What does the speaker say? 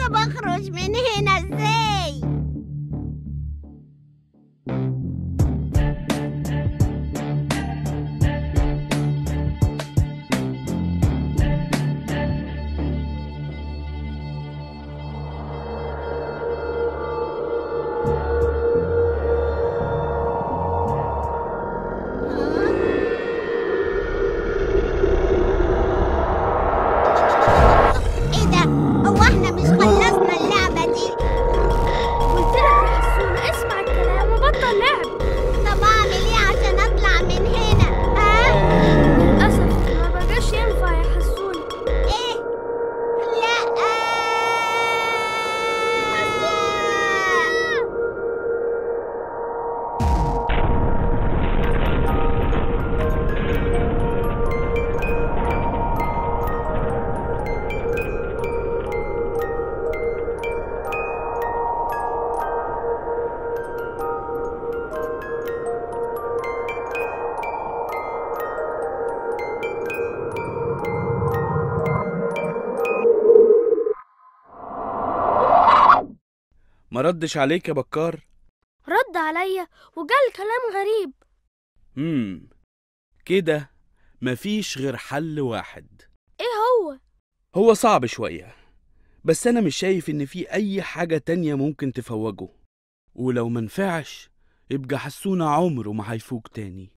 طب اخرج من هنا ازاي ايه ده هو احنا مش خلصنا اللعبة دي قلت لك يا حسون اسمع الكلام وبطل لعب طب اعمل ايه عشان اطلع من هنا ها للأسف ما بقاش ينفع يا حسون ايه لا ما ردش عليك يا بكار رد عليا وقال كلام غريب امم كده مفيش غير حل واحد ايه هو هو صعب شوية بس أنا مش شايف إن في أي حاجة تانية ممكن تفوجه ولو منفعش يبقى حسونا عمره ما هيفوق تاني